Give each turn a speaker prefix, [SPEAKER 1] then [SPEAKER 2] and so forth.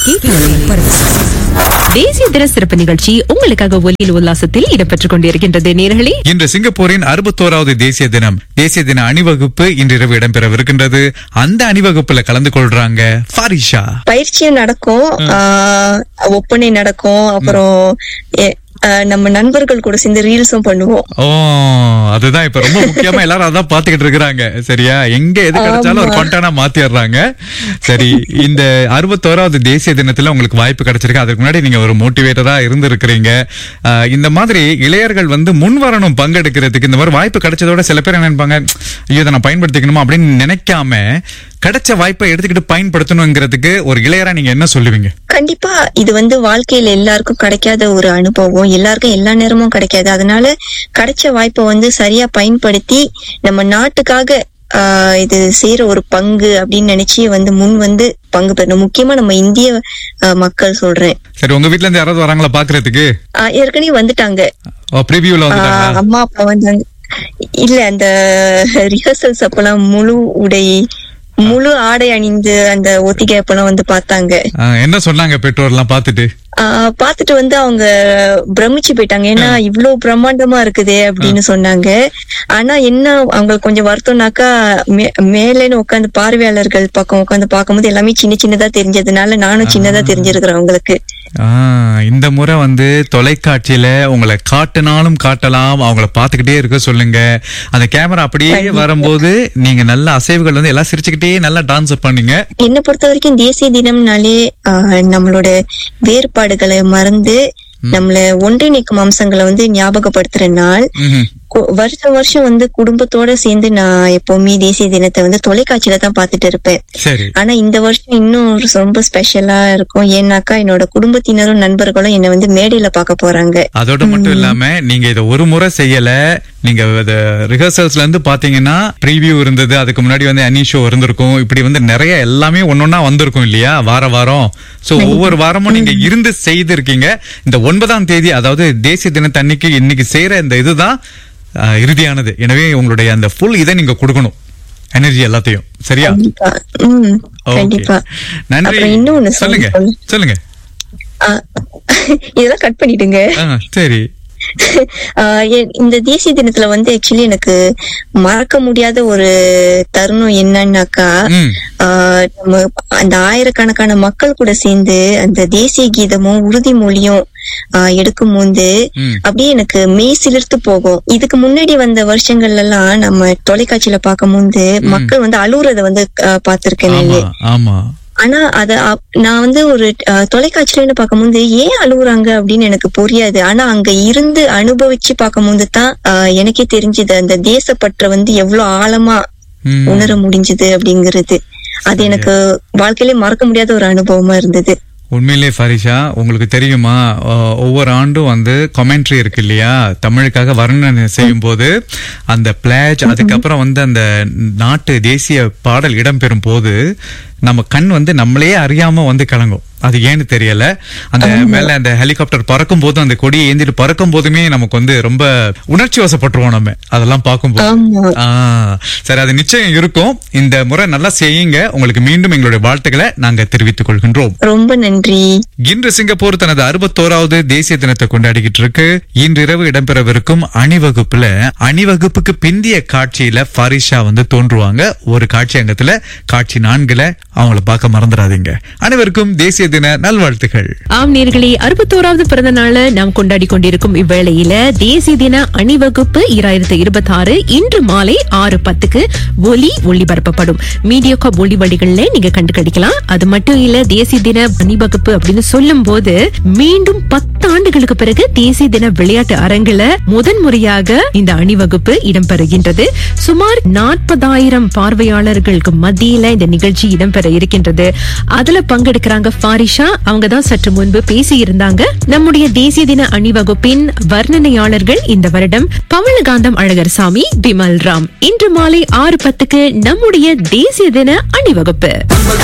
[SPEAKER 1] கேட்கலை பரிசு
[SPEAKER 2] தேசிய தின சிறப்பு நிகழ்ச்சி உங்களுக்காக ஒலியில் உல்லாசத்தில் இடம்பெற்றுக் கொண்டிருக்கின்றது நேர்களே
[SPEAKER 3] இன்று சிங்கப்பூரின் அறுபத்தோராவது தேசிய தினம் தேசிய தின அணிவகுப்பு இன்றிரவு இடம்பெறவிருக்கின்றது அந்த அணிவகுப்புல கலந்து கொள்றாங்க ஃபாரிஷா
[SPEAKER 4] பயிற்சியும் நடக்கும் ஆஹ் ஒப்பனை நடக்கும் அப்புறம் எ- ஆஹ் நம்ம நண்பர்கள் கூட சேர்ந்து ரீல்ஸும் பண்ணுவோம்
[SPEAKER 3] ஓ அதுதான் இப்ப ரொம்ப முக்கியமா எல்லாரும் அதான் பாத்துக்கிட்டு இருக்கிறாங்க சரியா எங்க எது கிடைச்சாலும் ஒரு கொண்டானா மாத்திடுறாங்க சரி இந்த அறுபத்தோராவது தேசிய தினத்துல உங்களுக்கு வாய்ப்பு கிடைச்சிருக்கு அதுக்கு முன்னாடி நீங்க ஒரு மோட்டிவேட்டரா இருந்திருக்கிறீங்க ஆஹ் இந்த மாதிரி இளையர்கள் வந்து முன் வரணும் பங்கெடுக்கிறதுக்கு இந்த மாதிரி வாய்ப்பு கிடைச்சதோட சில பேர் என்ன நினைப்பாங்க ஐயோ இதை நான் பயன்படுத்திக்கணுமா அப்படின்னு நினைக்காம கிடைச்ச வாய்ப்பை எடுத்துக்கிட்டு பயன்படுத்தணுங்கிறதுக்கு ஒரு இளையரா நீங்க என்ன சொல்லுவீங்க
[SPEAKER 4] கண்டிப்பா இது வந்து வாழ்க்கையில எல்லாருக்கும் கிடைக்காத ஒரு அனுபவம் எல்லாருக்கும் எல்லா நேரமும் கிடைக்காது அதனால கிடைச்ச வாய்ப்பை வந்து சரியா பயன்படுத்தி நம்ம நாட்டுக்காக ஆஹ் இது செய்யற ஒரு பங்கு அப்படின்னு நினைச்சு வந்து முன் வந்து பங்கு பெறணும் முக்கியமா நம்ம இந்திய ஆஹ் மக்கள் சொல்றேன்
[SPEAKER 3] சரி உங்க வீட்ல இருந்து யாராவது வராங்களா பாக்குறதுக்கு
[SPEAKER 4] ஆஹ் ஏற்கனவே வந்துட்டாங்க
[SPEAKER 3] ப்ரிவியூல
[SPEAKER 4] ஆஹ்
[SPEAKER 3] வந்துட்டாங்களா
[SPEAKER 4] அம்மா அப்பா வந்தாங்க இல்ல அந்த ரிஹர்சல்ஸ் அப்பெல்லாம் முழு உடை முழு ஆடை அணிந்து அந்த ஒத்திகை அப்பெல்லாம் வந்து பார்த்தாங்க
[SPEAKER 3] ஆஹ் என்ன சொன்னாங்க பெற்றோர்லாம் பார்த்துட்டு
[SPEAKER 4] ஆஹ் பார்த்துட்டு வந்து அவங்க பிரமிச்சு போயிட்டாங்க ஏன்னா இவ்வளவு பிரம்மாண்டமா இருக்குதே அப்படின்னு சொன்னாங்க ஆனா என்ன அவங்களுக்கு கொஞ்சம் வருத்தம்னாக்கா மே- மேலேன்னு உட்காந்து பார்வையாளர்கள் பக்கம் உட்காந்து பார்க்கும்போது எல்லாமே சின்ன சின்னதா தெரிஞ்சதுனால நானும் சின்னதா தெரிஞ்சிருக்கிறேன் அவங்களுக்கு
[SPEAKER 3] ஆஹ் இந்த முறை வந்து தொலைக்காட்சியில உங்களை காட்டுனாலும் காட்டலாம் அவங்கள பாத்துக்கிட்டே இருக்க சொல்லுங்க அந்த கேமரா அப்படியே வரும்போது நீங்க நல்ல அசைவுகள் வந்து எல்லாம் சிரிச்சுக்கிட்டே நல்லா டான்ஸ் பண்ணீங்க
[SPEAKER 4] என்னை பொறுத்த வரைக்கும் தேசிய தினம்னாலே ஆஹ், நம்மளோட வேறுபாடுகளை மறந்து நம்மள ஒன்றிணைக்கும் அம்சங்களை வந்து ஞாபகப்படுத்துற நாள்
[SPEAKER 3] ம்ஹும்.
[SPEAKER 4] கு- வருஷம் வருஷம் வந்து குடும்பத்தோட சேர்ந்து நான் எப்பவுமே தேசிய தினத்தை வந்து தொலைக்காட்சியில தான் பார்த்துட்டு இருப்பேன்
[SPEAKER 3] சரி
[SPEAKER 4] ஆனா இந்த வருஷம் இன்னும் ஒரு ரொம்ப ஸ்பெஷலா இருக்கும் ஏன்னாக்கா என்னோட குடும்பத்தினரும் நண்பர்களும் என்னை வந்து மேடையில பார்க்க போறாங்க
[SPEAKER 3] அதோட மட்டும் இல்லாம நீங்க இத ஒரு முறை செய்யல நீங்க ரிஹர்சல்ஸ்ல இருந்து பாத்தீங்கன்னா ப்ரீவியூ இருந்தது அதுக்கு முன்னாடி வந்து அனி ஷோ இருந்திருக்கும் இப்படி வந்து நிறைய எல்லாமே ஒன்னொன்னா வந்திருக்கும் இல்லையா வார வாரம் சோ ஒவ்வொரு வாரமும் நீங்க இருந்து செய்திருக்கீங்க இந்த ஒன்பதாம் தேதி அதாவது தேசிய தினத்தன்னைக்கு இன்னைக்கு செய்யற இந்த இதுதான் ஆஹ், இறுதியானது எனவே உங்களுடைய அந்த ஃபுல் இதை நீங்க கொடுக்கணும் எனர்ஜி எல்லாத்தையும் சரியா
[SPEAKER 4] கண்டிப்பா உம்
[SPEAKER 3] Okay.
[SPEAKER 4] கண்டிப்பா
[SPEAKER 3] நன்றி
[SPEAKER 4] அப்புறம் இன்னொன்னு
[SPEAKER 3] சொல்லுங்க
[SPEAKER 4] சொல்லு.
[SPEAKER 3] சொல்லுங்க
[SPEAKER 4] ஆஹ், இதெல்லாம் கட் பண்ணிடுங்க
[SPEAKER 3] ஆ, சரி
[SPEAKER 4] ஆஹ் எ- இந்த தேசிய தினத்துல வந்து ஆக்சுவலி எனக்கு மறக்க முடியாத ஒரு தருணம் என்னன்னாக்கா
[SPEAKER 3] ம்.
[SPEAKER 4] ஆஹ் நம்ம அந்த ஆயிரக்கணக்கான மக்கள் கூட சேர்ந்து அந்த தேசிய கீதமும் உறுதிமொழியும் ஆஹ் எடுக்கும்போது
[SPEAKER 3] ம்.
[SPEAKER 4] அப்படியே எனக்கு மெய் சிலிர்த்து போகும் இதுக்கு முன்னாடி வந்த வருஷங்கள்ல எல்லாம் நம்ம தொலைக்காட்சியில பார்க்கும்போது மக்கள் வந்து அழுகுறத வந்து ஆஹ் பார்த்திருக்கேன்
[SPEAKER 3] ஆமா
[SPEAKER 4] நானு.
[SPEAKER 3] ஆமா
[SPEAKER 4] ஆனா அத அப்- நான் வந்து ஒரு அஹ், தொலைக்காட்சியில பார்க்கும்போது ஏன் அழுகுறாங்க அப்படின்னு எனக்கு புரியாது ஆனா அங்க இருந்து அனுபவிச்சு பார்க்கும்போது தான் அஹ், எனக்கே தெரிஞ்சது அந்த தேசப்பற்ற வந்து எவ்வளவு ஆழமா
[SPEAKER 3] ம்.
[SPEAKER 4] உணர முடிஞ்சது அப்படிங்கிறது அது எனக்கு வாழ்க்கையிலே மறக்க முடியாத ஒரு அனுபவமா இருந்தது
[SPEAKER 3] உண்மையிலே ஃபரிஷா உங்களுக்கு தெரியுமா அஹ், ஒவ்வொரு ஆண்டும் வந்து கமெண்ட்ரி இருக்கு இல்லையா தமிழுக்காக வர்ணனை செய்யும் போது அந்த பிளேஜ் அதுக்கப்புறம் வந்து அந்த நாட்டு தேசிய பாடல் இடம்பெறும் போது நம்ம கண் வந்து நம்மளே அறியாம வந்து கலங்கும் அது ஏன்னு தெரியல அந்த மேல அந்த ஹெலிகாப்டர் பறக்கும் போதும் அந்த கொடியை ஏந்திட்டு பறக்கும் போதுமே நமக்கு வந்து ரொம்ப உணர்ச்சி வசப்பட்டுருவோம் நம்ம அதெல்லாம் பார்க்கும்போது
[SPEAKER 4] ஆமா
[SPEAKER 3] ஆ, சரி அது நிச்சயம் இருக்கும் இந்த முறை நல்லா செய்யுங்க உங்களுக்கு மீண்டும் எங்களுடைய வாழ்த்துக்களை நாங்க தெரிவித்துக் கொள்கின்றோம்
[SPEAKER 4] ரொம்ப நன்றி
[SPEAKER 3] இன்று சிங்கப்பூர் தனது அறுபத்தோராவது தேசிய தினத்தை கொண்டாடிக்கிட்டு இருக்கு இன்றிரவு இடம்பெறவிருக்கும் அணிவகுப்புல அணிவகுப்புக்கு பிந்திய காட்சியில ஃபாரிஷா வந்து தோன்றுவாங்க ஒரு காட்சி அங்கத்துல காட்சி நான்குல அவங்கள பார்க்க மறந்துடாதீங்க அனைவருக்கும் தேசிய தின நல்வாழ்த்துக்கள்
[SPEAKER 2] ஆம் நேர்களே அறுபத்தோராவது பிறந்த நாளை நாம் கொண்டாடி கொண்டிருக்கும் இவ்வேளையில தேசிய தின அணிவகுப்பு இராயிரத்தி இருபத்தி ஆறு இன்று மாலை ஆறு பத்துக்கு ஒலி ஒளிபரப்பப்படும் மீடியா காப் ஒளி வழிகள்ல நீங்க கண்டுகளிக்கலாம் அது மட்டும் இல்ல தேசிய தின அணிவகுப்பு அப்படின்னு சொல்லும் போது மீண்டும் பத்து ஆண்டுகளுக்கு பிறகு தேசிய தின விளையாட்டு அரங்குல முதன் முறையாக இந்த அணிவகுப்பு இடம்பெறுகின்றது சுமார் நாற்பதாயிரம் பார்வையாளர்களுக்கு மத்தியில இந்த நிகழ்ச்சி இடம்பெற இருக்கின்றது அதுல பங்கெடுக்கிறாங்க ஃபாரிஷா அவங்க தான் சற்று முன்பு பேசியிருந்தாங்க நம்முடைய தேசிய தின அணிவகுப்பின் வர்ணனையாளர்கள் இந்த வருடம் பவளகாந்தம் அழகர் சாமி பிமல் ராம் இன்று மாலை ஆறு பத்துக்கு நம்முடைய தேசிய தின அணிவகுப்பு